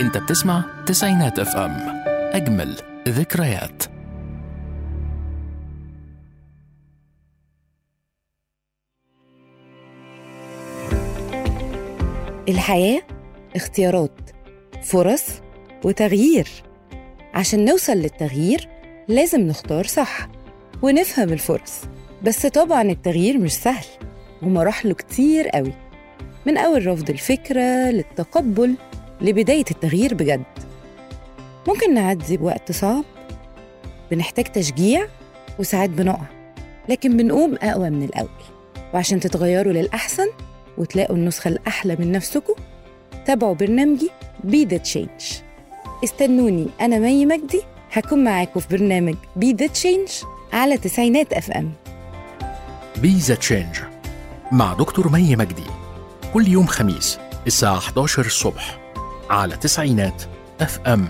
انت بتسمع تسعينات اف ام اجمل ذكريات الحياة اختيارات فرص وتغيير عشان نوصل للتغيير لازم نختار صح ونفهم الفرص بس طبعا التغيير مش سهل ومراحله كتير قوي من أول رفض الفكرة للتقبل لبداية التغيير بجد ممكن نعدي بوقت صعب بنحتاج تشجيع وساعات بنقع لكن بنقوم أقوى من الأول وعشان تتغيروا للأحسن وتلاقوا النسخة الأحلى من نفسكم تابعوا برنامجي بي ذا تشينج استنوني أنا مي مجدي هكون معاكم في برنامج بي ذا تشينج على تسعينات اف ام بي ذا تشينج مع دكتور مي مجدي كل يوم خميس الساعة 11 الصبح على تسعينات اف ام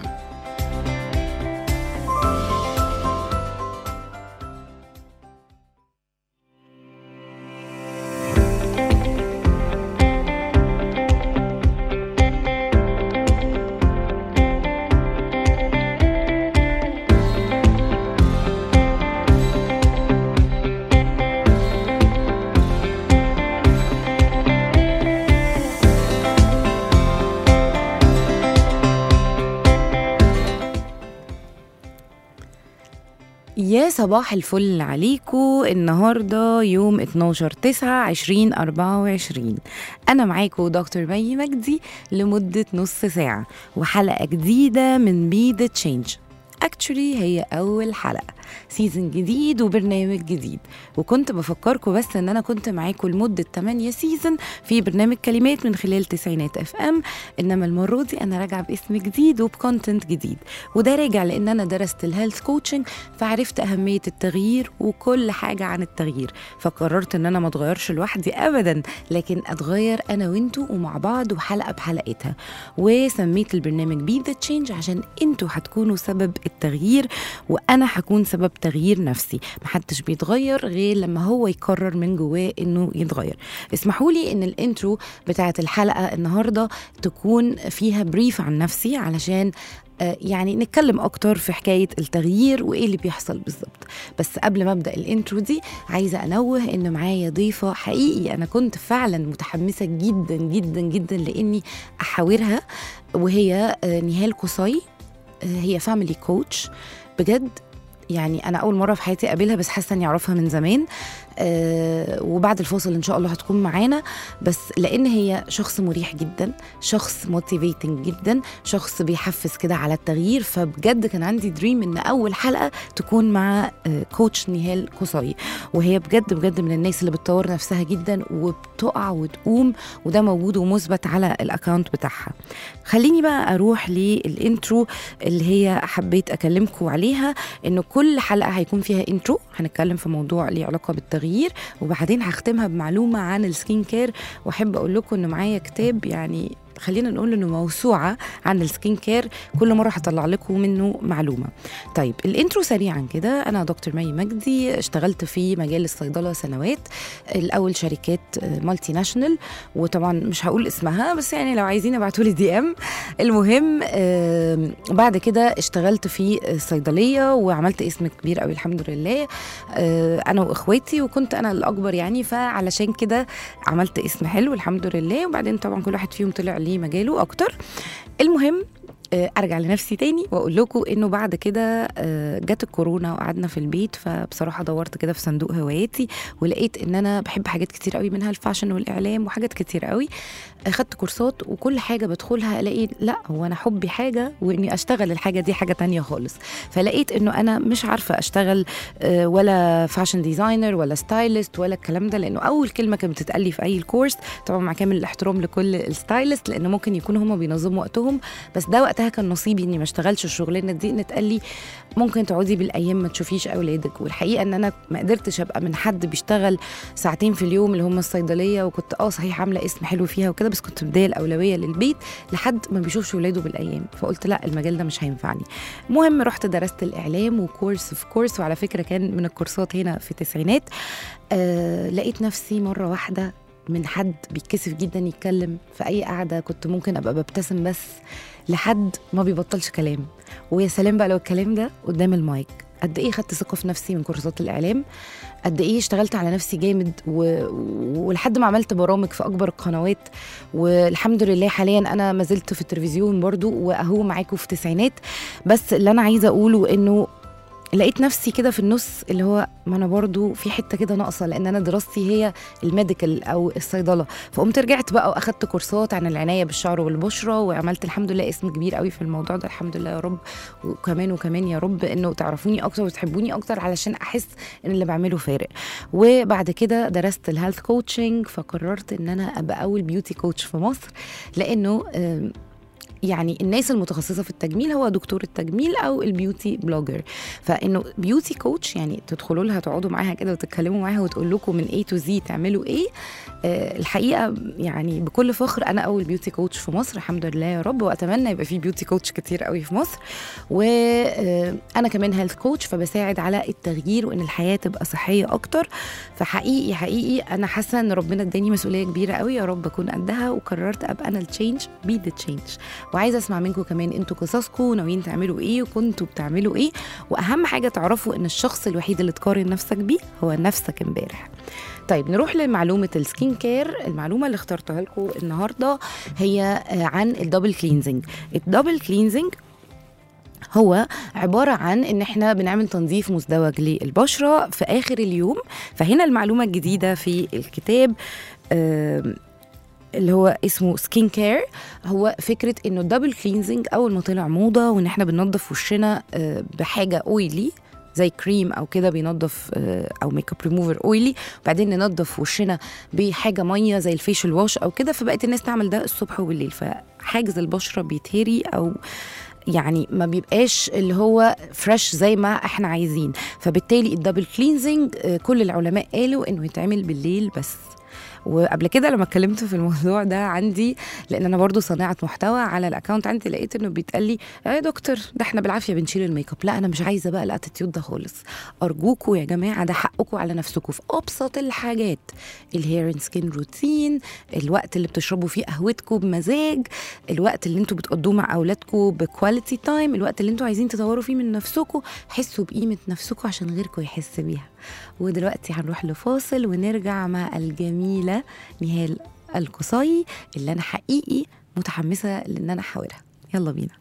يا صباح الفل عليكم النهارده يوم 12 9 2024 انا معاكم دكتور مي مجدي لمده نص ساعه وحلقه جديده من بي ذا تشينج اكشولي هي اول حلقه سيزون جديد وبرنامج جديد وكنت بفكركم بس ان انا كنت معاكم لمده 8 سيزون في برنامج كلمات من خلال تسعينات اف ام انما المره دي انا راجعه باسم جديد وبكونتنت جديد وده راجع لان انا درست الهيلث كوتشنج فعرفت اهميه التغيير وكل حاجه عن التغيير فقررت ان انا ما اتغيرش لوحدي ابدا لكن اتغير انا وانتوا ومع بعض وحلقه بحلقتها وسميت البرنامج بي ذا تشينج عشان انتوا هتكونوا سبب التغيير وانا هكون سبب تغيير نفسي محدش بيتغير غير لما هو يقرر من جواه انه يتغير اسمحوا لي ان الانترو بتاعت الحلقه النهارده تكون فيها بريف عن نفسي علشان آه، يعني نتكلم اكتر في حكايه التغيير وايه اللي بيحصل بالظبط بس قبل ما ابدا الانترو دي عايزه انوه ان معايا ضيفه حقيقي انا كنت فعلا متحمسه جدا جدا جدا لاني احاورها وهي آه، نهال قصي آه، هي فاميلي كوتش بجد يعني انا اول مره في حياتي اقابلها بس حاسه اني اعرفها من زمان آه وبعد الفاصل ان شاء الله هتكون معانا بس لان هي شخص مريح جدا شخص موتيفيتنج جدا شخص بيحفز كده على التغيير فبجد كان عندي دريم ان اول حلقه تكون مع آه كوتش نهال قصي وهي بجد بجد من الناس اللي بتطور نفسها جدا وبتقع وتقوم وده موجود ومثبت على الاكونت بتاعها خليني بقى اروح للانترو اللي هي حبيت اكلمكم عليها انه كل حلقه هيكون فيها انترو هنتكلم في موضوع ليه علاقه بالتغيير وبعدين هختمها بمعلومه عن السكين كير واحب اقول لكم ان معايا كتاب يعني خلينا نقول انه موسوعه عن السكين كير كل مره هطلع لكم منه معلومه طيب الانترو سريعا كده انا دكتور مي مجدي اشتغلت في مجال الصيدله سنوات الاول شركات مالتي ناشونال وطبعا مش هقول اسمها بس يعني لو عايزين ابعتوا لي دي ام المهم آه بعد كده اشتغلت في صيدليه وعملت اسم كبير قوي الحمد لله آه انا واخواتي وكنت انا الاكبر يعني فعلشان كده عملت اسم حلو الحمد لله وبعدين طبعا كل واحد فيهم طلع ليه مجاله اكتر المهم آه، ارجع لنفسي تاني واقول لكم انه بعد كده آه، جت الكورونا وقعدنا في البيت فبصراحه دورت كده في صندوق هواياتي ولقيت ان انا بحب حاجات كتير قوي منها الفاشن والاعلام وحاجات كتير قوي اخدت كورسات وكل حاجه بدخلها الاقي لا هو انا حبي حاجه واني اشتغل الحاجه دي حاجه تانية خالص فلقيت انه انا مش عارفه اشتغل آه، ولا فاشن ديزاينر ولا ستايلست ولا الكلام ده لانه اول كلمه كانت بتتقال لي في اي كورس طبعا مع كامل الاحترام لكل الستايلست لانه ممكن يكونوا هم بينظموا وقتهم بس ده وقتها كان نصيبي اني ما اشتغلش الشغلانه دي ان اتقال لي ممكن تقعدي بالايام ما تشوفيش اولادك والحقيقه ان انا ما قدرتش ابقى من حد بيشتغل ساعتين في اليوم اللي هم الصيدليه وكنت اه صحيح عامله اسم حلو فيها وكده بس كنت بدايه الاولويه للبيت لحد ما بيشوفش ولاده بالايام فقلت لا المجال ده مش هينفعني المهم رحت درست الاعلام وكورس في كورس وعلى فكره كان من الكورسات هنا في التسعينات آه لقيت نفسي مره واحده من حد بيتكسف جدا يتكلم في اي قعده كنت ممكن ابقى ببتسم بس لحد ما بيبطلش كلام ويا سلام بقى لو الكلام ده قدام المايك قد ايه خدت ثقه في نفسي من كورسات الاعلام قد ايه اشتغلت على نفسي جامد و... ولحد ما عملت برامج في اكبر القنوات والحمد لله حاليا انا ما زلت في التلفزيون برضو واهو معاكم في تسعينات بس اللي انا عايزه اقوله انه لقيت نفسي كده في النص اللي هو ما انا برضو في حته كده ناقصه لان انا دراستي هي الميديكال او الصيدله فقمت رجعت بقى واخدت كورسات عن العنايه بالشعر والبشره وعملت الحمد لله اسم كبير قوي في الموضوع ده الحمد لله يا رب وكمان وكمان يا رب انه تعرفوني اكتر وتحبوني اكتر علشان احس ان اللي بعمله فارق وبعد كده درست الهيلث كوتشنج فقررت ان انا ابقى اول بيوتي كوتش في مصر لانه آم، يعني الناس المتخصصه في التجميل هو دكتور التجميل او البيوتي بلوجر فانه بيوتي كوتش يعني تدخلوا لها تقعدوا معاها كده وتتكلموا معاها وتقول لكم من A to Z تعملوا ايه آه الحقيقه يعني بكل فخر انا اول بيوتي كوتش في مصر الحمد لله يا رب واتمنى يبقى في بيوتي كوتش كتير قوي في مصر وانا كمان هيلث كوتش فبساعد على التغيير وان الحياه تبقى صحيه اكتر فحقيقي حقيقي انا حاسه ان ربنا اداني مسؤوليه كبيره قوي يا رب اكون قدها وقررت ابقى انا التشينج بي ذا تشينج وعايزه اسمع منكم كمان انتوا قصصكم ناويين تعملوا ايه وكنتوا بتعملوا ايه واهم حاجه تعرفوا ان الشخص الوحيد اللي تقارن نفسك بيه هو نفسك امبارح طيب نروح لمعلومة السكين كير المعلومة اللي اخترتها لكم النهاردة هي آه، عن الدبل كلينزنج الدبل كلينزنج هو عبارة عن إن إحنا بنعمل تنظيف مزدوج للبشرة في آخر اليوم فهنا المعلومة الجديدة في الكتاب آم، اللي هو اسمه سكين كير هو فكره انه الدبل كلينزنج اول ما طلع موضه وان احنا بننظف وشنا آه، بحاجه اويلي زي كريم او كده بينظف آه، او ميك اب ريموفر اويلي وبعدين ننظف وشنا بحاجه ميه زي الفيشل واش او كده فبقت الناس تعمل ده الصبح وبالليل فحاجز البشره بيتهري او يعني ما بيبقاش اللي هو فريش زي ما احنا عايزين فبالتالي الدبل كلينزنج آه، كل العلماء قالوا انه يتعمل بالليل بس وقبل كده لما اتكلمت في الموضوع ده عندي لان انا برضو صانعه محتوى على الاكونت عندي لقيت انه بيتقال لي يا دكتور ده احنا بالعافيه بنشيل الميك اب لا انا مش عايزه بقى الاتيتيود ده خالص ارجوكوا يا جماعه ده حقكم على نفسكم في ابسط الحاجات الهير اند سكين روتين الوقت اللي بتشربوا فيه قهوتكم بمزاج الوقت اللي انتوا بتقضوه مع اولادكم بكواليتي تايم الوقت اللي انتوا عايزين تطوروا فيه من نفسكم حسوا بقيمه نفسكم عشان غيركم يحس بيها ودلوقتي هنروح لفاصل ونرجع مع الجميله نهال القصي اللي انا حقيقي متحمسه لان انا احاورها يلا بينا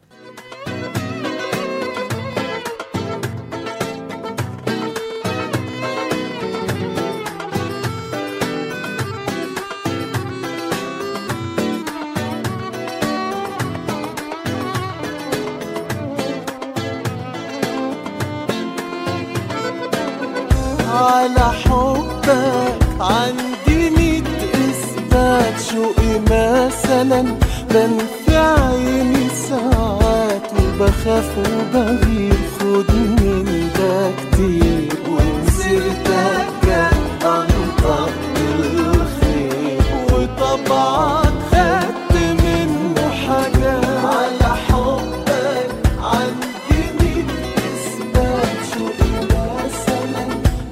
على حبك عندي ميت إثبات شوقي مثلا بنفي عيني ساعات وبخاف وبغير خد من ده كتير ومسيرتك جت أنطق الخير وطبعك خدت منه حاجات على حبك عندي ميت إثبات شوقي مثلا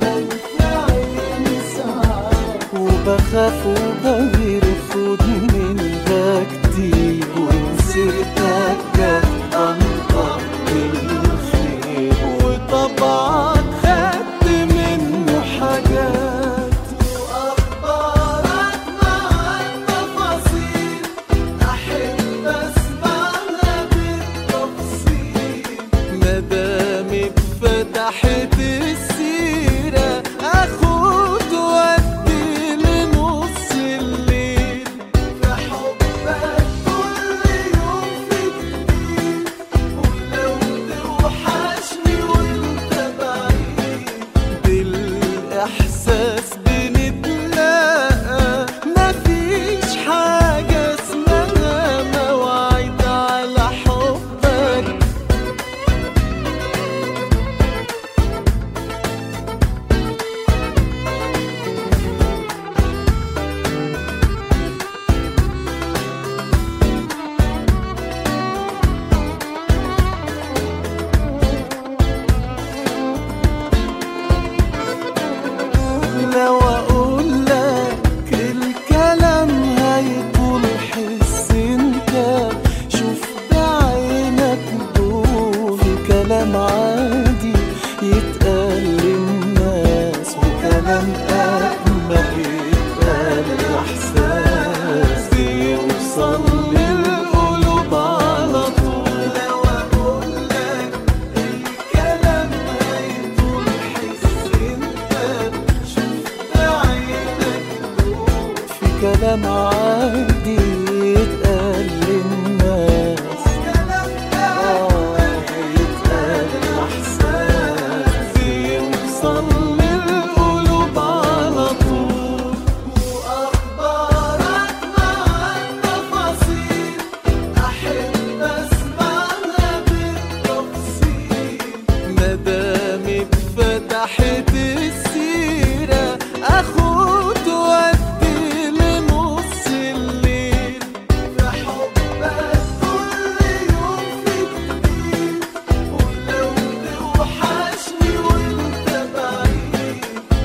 وبخاف وبغير خد من ده كتير ومسيرتك جت أنطق الخير وطبعك خدت منه حاجات وأخبارك مع التفاصيل أحب أسمعها بالتفصيل مدامك فتحت السيرة أخد وأدي لنص الليل في حبك كل يوم في جديد كلام عادي يتقال للناس آه، يتقال إحساس بيوصل للقلوب على طول وأخبارك مع التفاصيل أحب أسمعها بالتفصيل مدام اتفتحت السيرة أخد وأدي لنص الليل في حبك كل يوم في جديد ولو توحشني وانت بعيد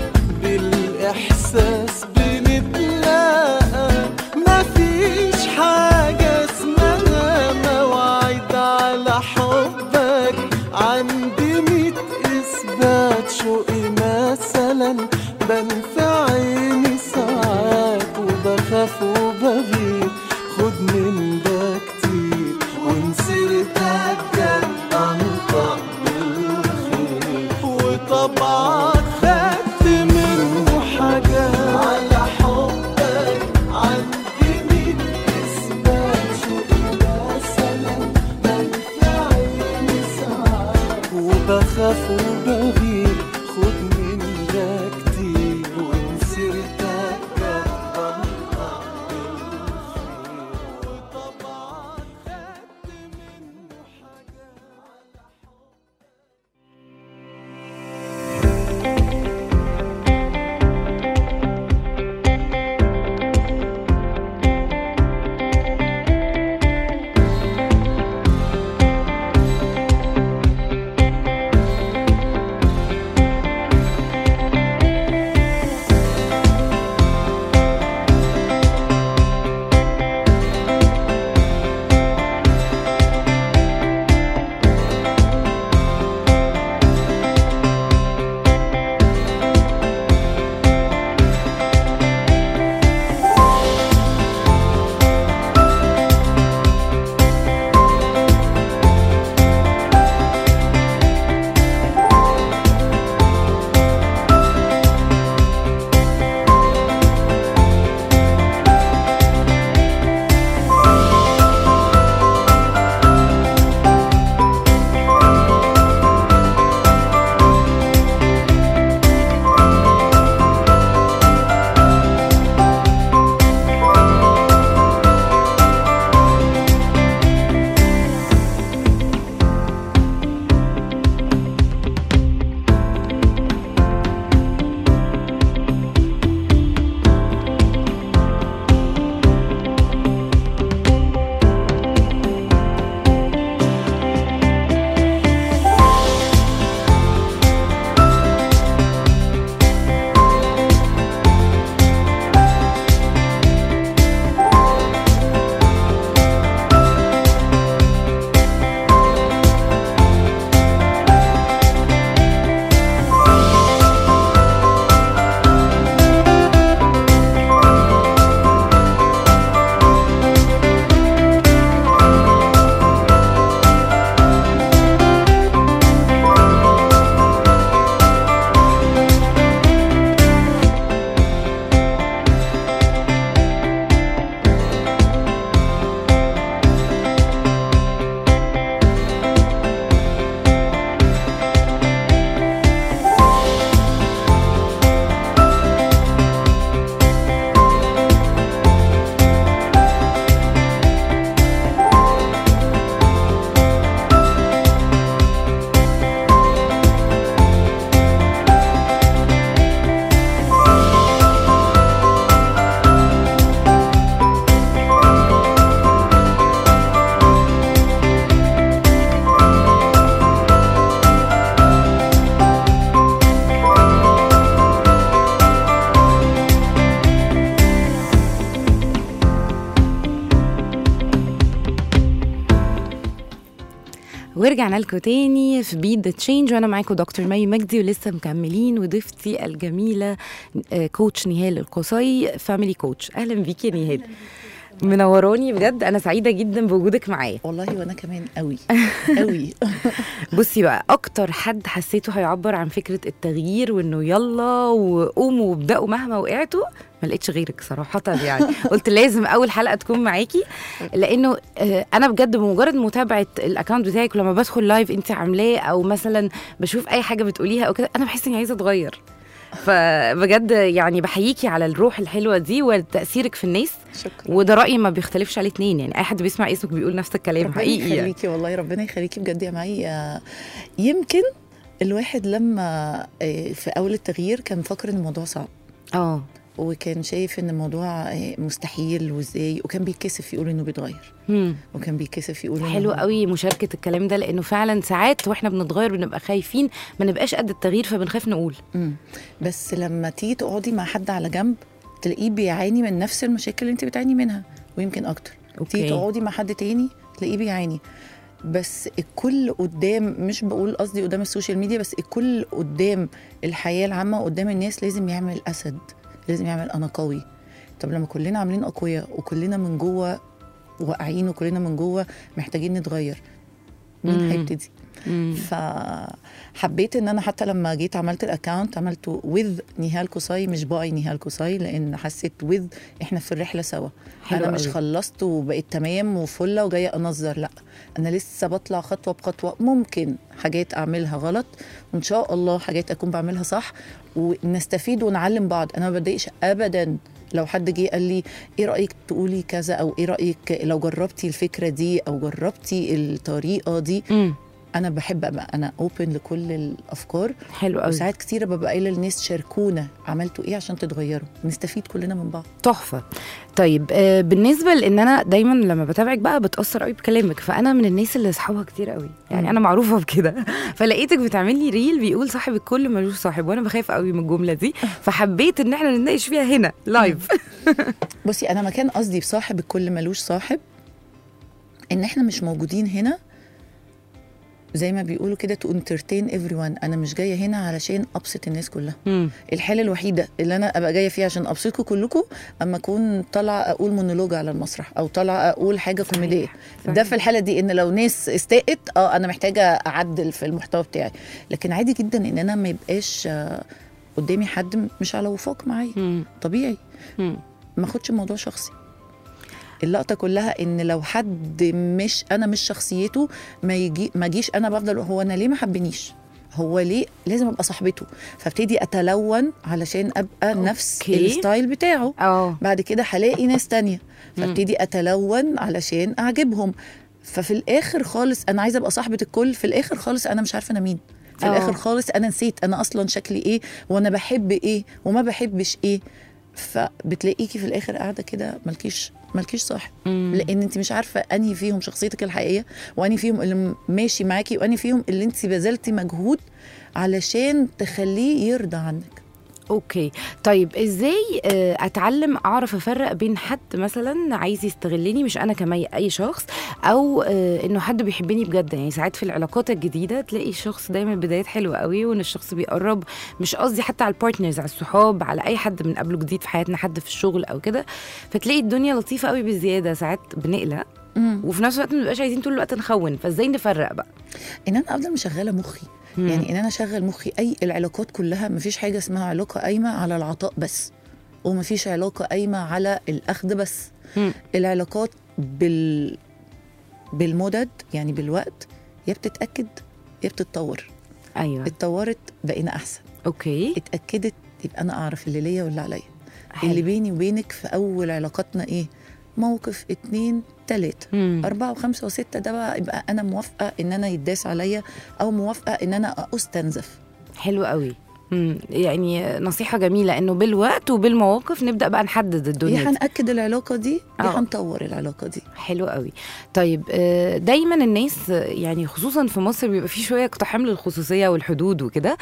بالإحساس بنتلاقى مفيش حاجة اسمها مواعيد على حبك عندي ميت إثبات شوقي مثلا بنفع عيني ساعات وبخاف وبغير خد من ده كتير ونسيتك جد انطق بالخير وطبعا خدت منه حاجات على حبك عندي مين اثبات شوقي مثلا بنفع عيني ساعات وبخاف وبغير خد من ده كتير ونسيتك جد انطق بالخير وطبعا خدت منه حاجات ورجعنا لكم تاني في بيت ذا تشينج وانا معاكم دكتور مي مجدي ولسه مكملين وضيفتي الجميله آه، كوتش نهال القصي فاميلي كوتش اهلا بيكي يا نهال منوراني بجد انا سعيده جدا بوجودك معايا والله وانا كمان قوي قوي بصي بقى اكتر حد حسيته هيعبر عن فكره التغيير وانه يلا وقوموا وابداوا مهما وقعتوا ما لقيتش غيرك صراحه يعني قلت لازم اول حلقه تكون معاكي لانه آه، انا بجد بمجرد متابعه الاكونت بتاعك لما بدخل لايف انت عاملاه او مثلا بشوف اي حاجه بتقوليها او كده انا بحس اني عايزه اتغير فبجد يعني بحييكي على الروح الحلوه دي وتاثيرك في الناس شكرا وده رايي ما بيختلفش عليه اتنين يعني اي حد بيسمع اسمك بيقول نفس الكلام ربنا حقيقي يعني. يخليكي والله ربنا يخليكي بجد يا معي آه، يمكن الواحد لما آه، في اول التغيير كان فاكر ان الموضوع صعب اه وكان شايف ان الموضوع آه، مستحيل وازاي وكان بيتكسف يقول انه بيتغير مم. وكان بيتكسف يقول إنه حلو هو- قوي مشاركه الكلام ده لانه فعلا ساعات واحنا بنتغير بنبقى خايفين ما نبقاش قد التغيير فبنخاف نقول مم. بس لما تيجي تقعدي مع حد على جنب تلاقيه بيعاني من نفس المشاكل اللي انت بتعاني منها ويمكن اكتر تيجي اوكي تقعدي مع حد تاني تلاقيه بيعاني بس الكل قدام مش بقول قصدي قدام السوشيال ميديا بس الكل قدام الحياه العامه وقدام الناس لازم يعمل اسد لازم يعمل انا قوي طب لما كلنا عاملين اقوياء وكلنا من جوه واقعين وكلنا من جوه محتاجين نتغير مين مم. هيبتدي مم. فحبيت ان انا حتى لما جيت عملت الاكونت عملته وذ نهال كوساي مش باي نهال كوساي لان حسيت وذ احنا في الرحله سوا حلو انا مش قوي. خلصت وبقيت تمام وفله وجايه انظر لا انا لسه بطلع خطوه بخطوه ممكن حاجات اعملها غلط وان شاء الله حاجات اكون بعملها صح ونستفيد ونعلم بعض انا ما بتضايقش ابدا لو حد جه قال لي ايه رايك تقولي كذا او ايه رايك لو جربتي الفكره دي او جربتي الطريقه دي مم. انا بحب ابقى انا اوبن لكل الافكار حلو قوي وساعات كتيره ببقى قايله للناس شاركونا عملتوا ايه عشان تتغيروا نستفيد كلنا من بعض تحفه طيب آه بالنسبه لان انا دايما لما بتابعك بقى بتاثر قوي بكلامك فانا من الناس اللي اصحابها كتير قوي يعني مم. انا معروفه بكده فلقيتك بتعمل لي ريل بيقول صاحب الكل ملوش صاحب وانا بخاف قوي من الجمله دي فحبيت ان احنا نتناقش فيها هنا لايف بصي انا ما كان قصدي بصاحب الكل ملوش صاحب ان احنا مش موجودين هنا زي ما بيقولوا كده تو انترتين ايفري ون انا مش جايه هنا علشان ابسط الناس كلها مم. الحاله الوحيده اللي انا ابقى جايه فيها عشان ابسطكم كلكم اما اكون طالعه اقول مونولوج على المسرح او طالعه اقول حاجه صحيح. كوميديه صحيح. ده في الحاله دي ان لو ناس استاءت اه انا محتاجه اعدل في المحتوى بتاعي لكن عادي جدا ان انا ما يبقاش آه، قدامي حد مش على وفاق معايا مم. طبيعي مم. ما اخدش الموضوع شخصي اللقطه كلها ان لو حد مش انا مش شخصيته ما يجي ما اجيش انا بفضل هو انا ليه ما حبنيش هو ليه لازم ابقى صاحبته فابتدي اتلون علشان ابقى نفس أوكي. الستايل بتاعه اه بعد كده هلاقي ناس تانية فابتدي اتلون علشان اعجبهم ففي الاخر خالص انا عايزه ابقى صاحبه الكل في الاخر خالص انا مش عارفه انا مين في آه. الاخر خالص انا نسيت انا اصلا شكلي ايه وانا بحب ايه وما بحبش ايه فبتلاقيكي في الاخر قاعده كده مالكيش مالكيش صاحب مم. لان انت مش عارفه انهي فيهم شخصيتك الحقيقيه وانهي فيهم اللي ماشي معاكي وانهي فيهم اللي انت بذلتي مجهود علشان تخليه يرضى عنك اوكي طيب ازاي آه، اتعلم اعرف افرق بين حد مثلا عايز يستغلني مش انا كمي اي شخص او آه، انه حد بيحبني بجد يعني ساعات في العلاقات الجديده تلاقي الشخص دايما البدايات حلوه قوي وان الشخص بيقرب مش قصدي حتى على البارتنرز على الصحاب على اي حد من قبله جديد في حياتنا حد في الشغل او كده فتلاقي الدنيا لطيفه قوي بزياده ساعات بنقلق وفي نفس الوقت ما بنبقاش عايزين طول الوقت نخون فازاي نفرق بقى ان انا افضل مشغله مخي مم. يعني ان انا اشغل مخي اي العلاقات كلها مفيش حاجه اسمها علاقه قايمه على العطاء بس ومفيش علاقه قايمه على الاخذ بس مم. العلاقات بال بالمدد يعني بالوقت يا بتتاكد يا بتتطور ايوه اتطورت بقينا احسن اوكي اتاكدت يبقى انا اعرف اللي ليا واللي عليا حلو. اللي بيني وبينك في اول علاقاتنا ايه موقف اتنين تلاته مم. أربعة وخمسة وستة ده بقى يبقى أنا موافقة إن أنا يتداس عليا أو موافقة إن أنا أستنزف حلو قوي مم. يعني نصيحة جميلة انه بالوقت وبالمواقف نبدأ بقى نحدد الدنيا يا دي. هنأكد العلاقة دي آه. يا هنطور العلاقة دي حلو قوي طيب آه، دايما الناس آه، يعني خصوصا في مصر بيبقى في شوية اقتحام للخصوصية والحدود وكده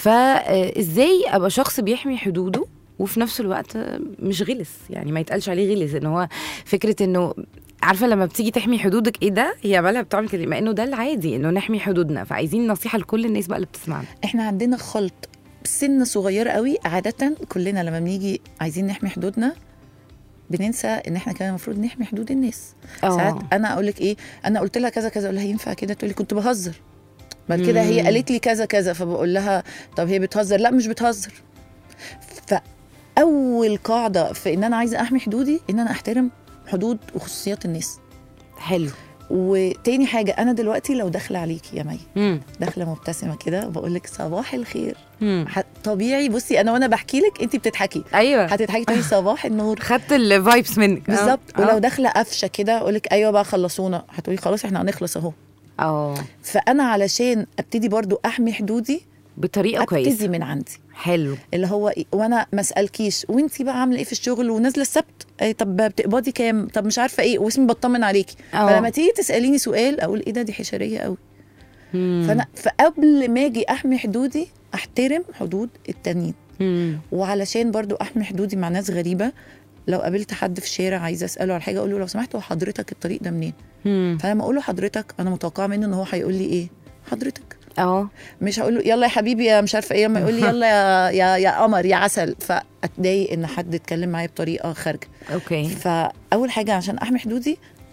فازاي ابقى شخص بيحمي حدوده وفي نفس الوقت آه، مش غلس يعني ما يتقالش عليه غلس ان هو فكرة انه عارفه لما بتيجي تحمي حدودك ايه ده هي عمالها بتعمل كده مع انه ده العادي انه نحمي حدودنا فعايزين نصيحه لكل الناس بقى اللي بتسمعنا إحنا عندنا خلط سن صغيرة قوي عادة كلنا لما بنيجي عايزين نحمي حدودنا بننسى ان احنا كمان المفروض نحمي حدود الناس آه. ساعات انا اقول لك ايه انا قلت لها كذا كذا اقول لها ينفع كده تقول لي كنت بهزر بعد كده هي مم. قالت لي كذا كذا فبقول لها طب هي بتهزر لا مش بتهزر فاول قاعده في ان انا عايزه احمي حدودي ان انا احترم حدود وخصوصيات الناس حلو وتاني حاجه انا دلوقتي لو داخله عليكي يا مي مم. داخله مبتسمه كده بقول لك صباح الخير مم. ح- طبيعي بصي انا وانا بحكي لك انت بتضحكي ايوه هتضحكي تقولي صباح النور خدت الفايبس منك آه. بالظبط آه. ولو داخله قفشه كده اقول لك ايوه بقى خلصونا هتقولي خلاص احنا هنخلص اهو اه فانا علشان ابتدي برضو احمي حدودي بطريقه كويسه ابتدي من عندي حلو اللي هو إيه؟ وانا ما اسالكيش وانتي بقى عامله ايه في الشغل ونازله السبت أي طب بتقبضي كام طب مش عارفه ايه واسمي بطمن عليكي آه. فلما تيجي تساليني سؤال اقول ايه ده دي حشريه قوي مم. فانا فقبل ما اجي احمي حدودي احترم حدود التانيين مم. وعلشان برضو احمي حدودي مع ناس غريبه لو قابلت حد في الشارع عايزه اساله على حاجه اقول له لو سمحت هو حضرتك الطريق ده منين مم. فلما اقول له حضرتك انا متوقعه منه ان هو هيقول لي ايه حضرتك اه مش هقول له يلا يا حبيبي يا مش عارفه ايه لما يقول لي يلا يا يا يا قمر يا عسل فاتضايق ان حد اتكلم معايا بطريقه خارجه اوكي فاول حاجه عشان احمي حدودي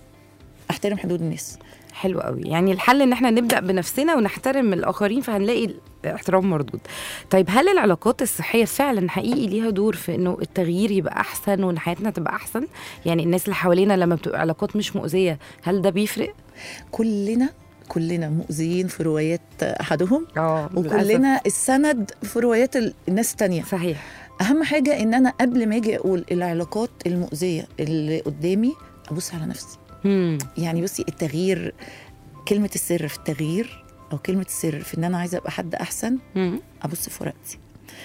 احترم حدود الناس حلو قوي يعني الحل ان احنا نبدا بنفسنا ونحترم الاخرين فهنلاقي الاحترام مردود طيب هل العلاقات الصحيه فعلا حقيقي ليها دور في انه التغيير يبقى احسن وان حياتنا تبقى احسن يعني الناس اللي حوالينا لما بتبقى علاقات مش مؤذيه هل ده بيفرق كلنا كلنا مؤذيين في روايات احدهم اه وكلنا السند في روايات ال- الناس التانية صحيح اهم حاجه ان انا قبل ما اجي اقول العلاقات المؤذيه اللي قدامي ابص على نفسي مم. يعني بصي التغيير كلمه السر في التغيير او كلمه السر في ان انا عايزه ابقى حد احسن مم. ابص في ورقتي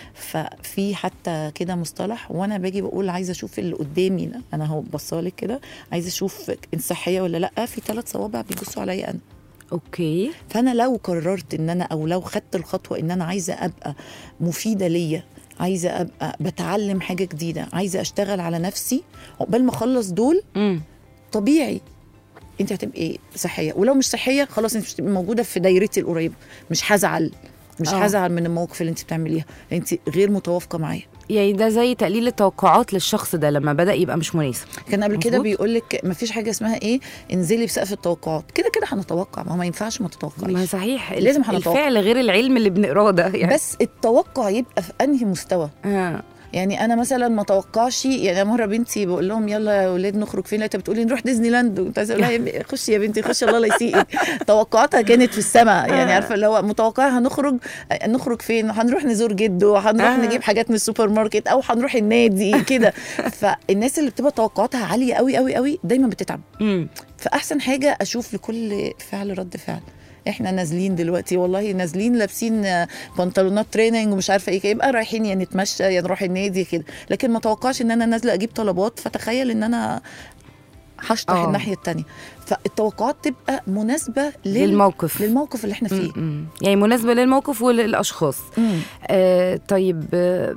ففي حتى كده مصطلح وانا باجي بقول عايزه اشوف اللي قدامي ده، انا اهو بصالك كده عايزه اشوف ان صحيه ولا لا في ثلاث صوابع بيبصوا عليا انا اوكي فانا لو قررت ان انا او لو خدت الخطوه ان انا عايزه ابقى مفيده ليا عايزه ابقى بتعلم حاجه جديده عايزه اشتغل على نفسي عقبال ما اخلص دول مم. طبيعي انت هتبقي صحيه ولو مش صحيه خلاص انت مش هتبقي موجوده في دايرتي القريبه مش هزعل مش آه. هزعل من المواقف اللي انت بتعمليها انت غير متوافقه معايا يعني ده زي تقليل التوقعات للشخص ده لما بدا يبقى مش مناسب كان قبل كده مظبوط. بيقول لك ما فيش حاجه اسمها ايه انزلي بسقف التوقعات كده كده هنتوقع ما هو ما ينفعش ما ما تتوقعيش صحيح لازم هنتوقع. الفعل غير العلم اللي بنقراه ده يعني بس التوقع يبقى في انهي مستوى آه. يعني انا مثلا ما توقعش يعني مره بنتي بقول لهم يلا يا اولاد نخرج فين لقيتها بتقولي نروح ديزني لاند كنت عايزه اقول لها يا- خشي يا بنتي خشي الله لا يسيئك توقعاتها كانت في السماء يعني عارفه اللي هو متوقعه هنخرج نخرج فين هنروح نزور جده هنروح آه. نجيب حاجات من السوبر ماركت او هنروح النادي كده فالناس اللي بتبقى توقعاتها عاليه قوي قوي قوي دايما بتتعب مم. فاحسن حاجه اشوف لكل فعل رد فعل احنا نازلين دلوقتي والله نازلين لابسين آه، بنطلونات تريننج ومش عارفه ايه يبقى رايحين يا نتمشى يا نروح النادي كده لكن ما توقعش ان انا نازله اجيب طلبات فتخيل ان انا هشطح آه. الناحيه التانية فالتوقعات تبقى مناسبه لل... للموقف للموقف اللي احنا فيه مم. مم. يعني مناسبه للموقف وللاشخاص مم. آه طيب آه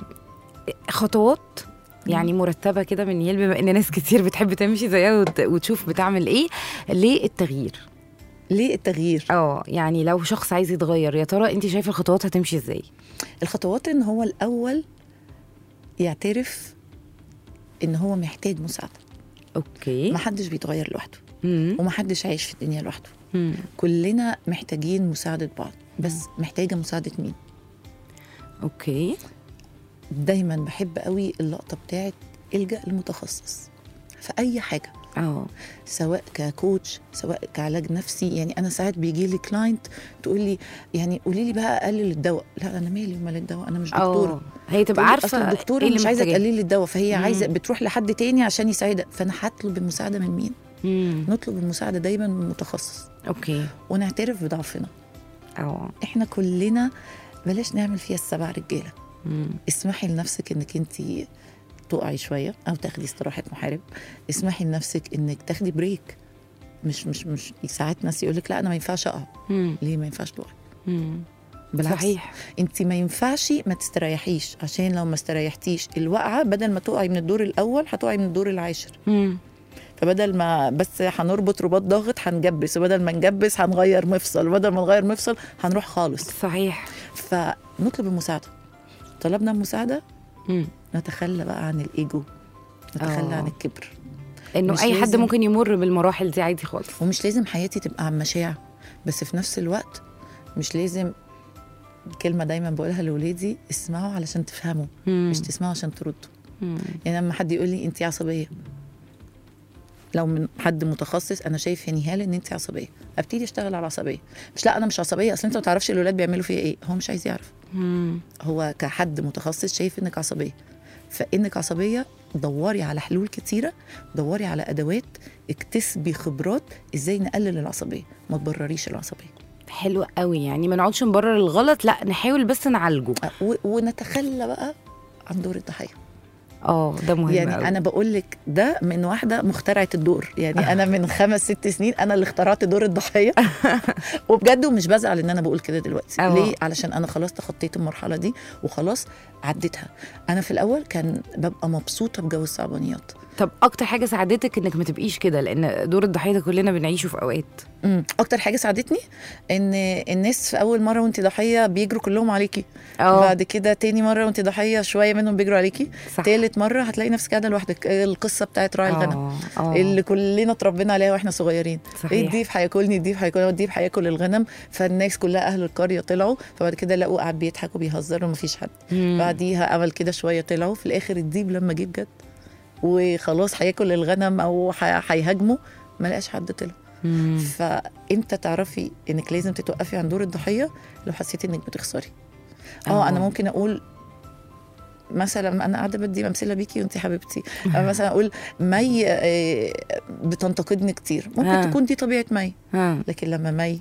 خطوات يعني مرتبه كده من يل بما ان ناس كتير بتحب تمشي زيها وت- وتشوف بتعمل ايه للتغيير ليه التغيير اه يعني لو شخص عايز يتغير يا ترى انت شايفه الخطوات هتمشي ازاي الخطوات ان هو الاول يعترف ان هو محتاج مساعده اوكي محدش بيتغير لوحده مم. ومحدش عايش في الدنيا لوحده مم. كلنا محتاجين مساعدة بعض بس محتاجة مساعدة مين اوكي دايما بحب قوي اللقطة بتاعت الجأ لمتخصص في أي حاجة اه سواء ككوتش سواء كعلاج نفسي يعني أنا ساعات بيجي لي كلاينت تقول لي يعني قولي لي بقى أقلل الدواء لا أنا مالي ومال الدواء أنا مش دكتورة اه هي تبقى تقولي عارفه أصل الدكتورة ايه اللي مش عايزة محتاجاه. تقللي الدواء فهي مم. عايزة بتروح لحد تاني عشان يساعدها فأنا هطلب المساعدة من مين؟ مم. نطلب المساعدة دايما من متخصص اوكي ونعترف بضعفنا اه احنا كلنا بلاش نعمل فيها السبع رجاله مم. اسمحي لنفسك انك انت تقعي شويه او تاخدي استراحه محارب اسمحي لنفسك انك تاخدي بريك مش مش مش ساعات ناس يقول لك لا انا ما ينفعش اقع مم. ليه ما ينفعش تقعي مم. بالعكس صحيح انت ما ينفعش ما تستريحيش عشان لو ما استريحتيش الوقعه بدل ما تقعي من الدور الاول هتقعي من الدور العاشر مم. فبدل ما بس هنربط رباط ضاغط هنجبس وبدل ما نجبس هنغير مفصل وبدل ما نغير مفصل هنروح خالص صحيح فنطلب المساعده طلبنا المساعده مم. نتخلى بقى عن الايجو نتخلى آه. عن الكبر انه مش اي حد لازم- ممكن يمر بالمراحل دي عادي خالص ومش لازم حياتي تبقى عن مشاع بس في نفس الوقت مش لازم كلمة دايما بقولها لولادي اسمعوا علشان تفهموا مم. مش تسمعوا عشان تردوا مم. يعني لما حد يقول لي انت عصبيه لو من حد متخصص انا شايف يا نهال ان انت عصبيه ابتدي اشتغل على العصبيه مش لا انا مش عصبيه اصل انت ما تعرفش الاولاد بيعملوا فيا ايه هو مش عايز يعرف مم. هو كحد متخصص شايف انك عصبيه فانك عصبيه دوري على حلول كتيره دوري على ادوات اكتسبي خبرات ازاي نقلل العصبيه ما تبرريش العصبيه حلو قوي يعني ما نقعدش نبرر الغلط لا نحاول بس نعالجه أه، و- ونتخلى بقى عن دور الضحيه اه ده مهم يعني قوي. انا بقول لك ده من واحده مخترعه الدور يعني انا من خمس ست سنين انا اللي اخترعت دور الضحيه وبجد ومش بزعل ان انا بقول كده دلوقتي أه. ليه علشان انا خلاص تخطيت المرحله دي وخلاص عديتها انا في الاول كان ببقى مبسوطه بجو الصعبانيات طب اكتر حاجه ساعدتك انك ما تبقيش كده لان دور الضحيه ده كلنا بنعيشه في اوقات امم اكتر حاجه ساعدتني ان الناس في اول مره وانت ضحيه بيجروا كلهم عليكي اه بعد كده تاني مره وانت ضحيه شويه منهم بيجروا عليكي صح تالت مره هتلاقي نفسك قاعده لوحدك القصه بتاعت راعي الغنم اه اه اللي كلنا اتربينا عليها واحنا صغيرين ايه صحيح الديب هياكلني الديب هياكلني الديب هياكل الغنم فالناس كلها اهل القريه طلعوا فبعد كده لقوا قاعد بيضحك وبيهزر ومفيش حد مم. بعديها عمل كده شويه طلعوا في الاخر الديب لما جه بجد وخلاص هياكل الغنم او ه- هيهاجمه ما لقاش حد طلع مم. فامتى تعرفي انك لازم تتوقفي عن دور الضحيه لو حسيتي انك بتخسري اه انا ممكن اقول مثلا انا قاعده بدي امثله بيكي وانت حبيبتي أنا مثلا اقول مي آه، بتنتقدني كتير ممكن آه. تكون دي طبيعه مي ها لكن لما مي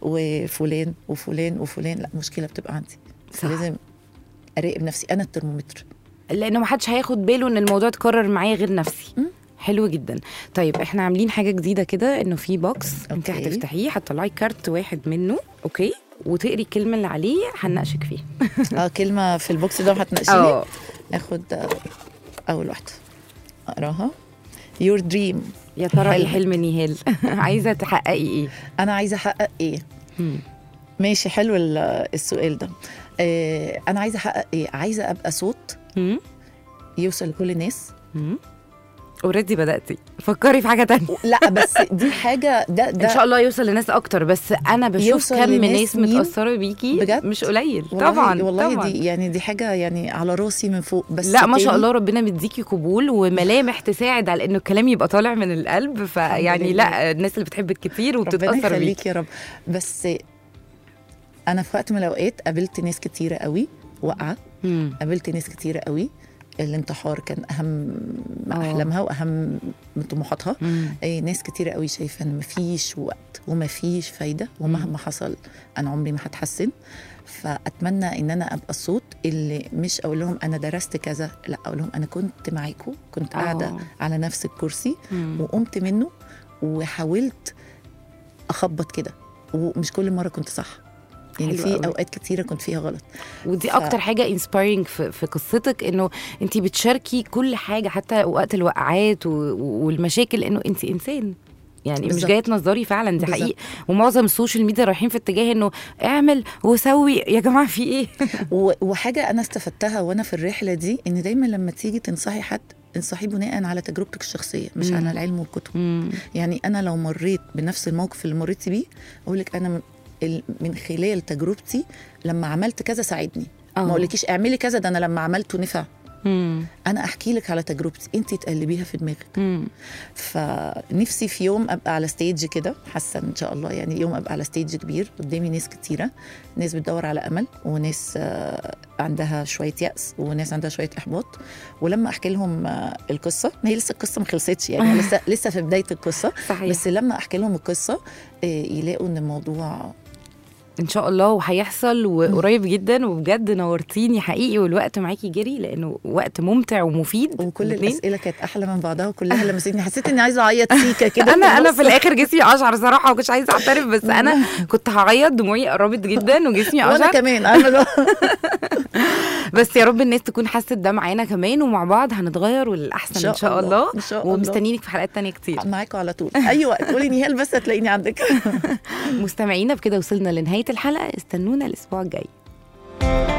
وفلان وفلان وفلان لا مشكله بتبقى عندي صح. لازم اراقب نفسي انا الترمومتر لانه ما حدش هياخد باله ان الموضوع اتكرر معايا غير نفسي مم. حلو جدا طيب احنا عاملين حاجه جديده كده انه في بوكس انت أوكي. هتفتحيه هتطلعي كارت واحد منه اوكي وتقري الكلمه اللي عليه هنناقشك فيه اه كلمه في البوكس ده هتناقشيني اه اخد آه، اول واحده اقراها يور دريم يا ترى ايه حلمك. حلم نيهال عايزه تحققي ايه انا عايزه احقق ايه مم. ماشي حلو ال- السؤال ده آه انا عايزه احقق ايه عايزه ابقى صوت مم. يوصل لكل الناس مم. اوريدي بداتي فكري في حاجه تانية لا بس دي حاجه ده ده ان شاء الله يوصل لناس اكتر بس انا بشوف يوصل كم لناس ناس مين؟ متاثره بيكي بجد؟ مش قليل والله طبعا والله طبعا. دي يعني دي حاجه يعني على راسي من فوق بس لا ما شاء تاني الله ربنا مديكي قبول وملامح تساعد على انه الكلام يبقى طالع من القلب فيعني لله. لا الناس اللي بتحبك كتير ربنا وبتتاثر بيكي يخليك يا رب بس انا في وقت من الاوقات قابلت ناس كتيره قوي واقعه مم. قابلت ناس كتيره قوي الانتحار كان اهم آه. احلامها واهم من طموحاتها مم. اي ناس كتيرة قوي شايفه ان مفيش وقت ومفيش فايده ومهما حصل انا عمري ما هتحسن فاتمنى ان انا ابقى الصوت اللي مش اقول لهم انا درست كذا لا اقول لهم انا كنت معاكم كنت قاعده آه. على نفس الكرسي مم. وقمت منه وحاولت اخبط كده ومش كل مره كنت صح يعني حلو في قوي. اوقات كتيره كنت فيها غلط ودي ف- اكتر حاجه انسبايرنج في, في قصتك انه انت بتشاركي كل حاجه حتى وقت الوقعات و- و- والمشاكل انه انت انسان يعني مش بالظبط. جايه تنظري فعلا دي بالظبط. حقيقه ومعظم السوشيال ميديا رايحين في اتجاه انه اعمل وسوي يا جماعه في ايه و- وحاجه انا استفدتها وانا في الرحله دي ان دايما لما تيجي تنصحي حد انصحيه بناء على تجربتك الشخصيه مش مم. على العلم والكتب مم. يعني انا لو مريت بنفس الموقف اللي مريت بيه اقول لك انا من- ال- من خلال تجربتي لما عملت كذا ساعدني آه. ما اقولكيش اعملي كذا ده انا لما عملته نفع مم. انا احكي لك على تجربتي انت تقلبيها في دماغك مم. فنفسي في يوم ابقى على ستيج كده حاسه ان شاء الله يعني يوم ابقى على ستيج كبير قدامي ناس كتيره ناس بتدور على امل وناس آه، عندها شويه يأس وناس عندها شويه احباط ولما احكي لهم آه، القصه هي لسه القصه ما خلصتش يعني لسه لسه في بدايه القصه صحيح بس لما احكي لهم القصه آه، يلاقوا ان الموضوع ان شاء الله وهيحصل وقريب جدا وبجد نورتيني حقيقي والوقت معاكي جري لانه وقت ممتع ومفيد وكل الاتنين. الاسئله كانت احلى من بعضها وكلها لمستني حسيت اني عايزه اعيط سيكه كده انا انا النص. في الاخر جسمي اشعر صراحه ومش عايزه اعترف بس انا كنت هعيط دموعي قربت جدا وجسمي وانا اشعر كمان عامله بس يا رب الناس تكون حست ده معانا كمان ومع بعض هنتغير وللاحسن ان شاء الله ان شاء الله ومستنيينك في حلقات تانية كتير معاكم على طول اي وقت قولي نهال بس هتلاقيني عندك مستمعينا بكده وصلنا لنهايه الحلقه استنونا الاسبوع الجاي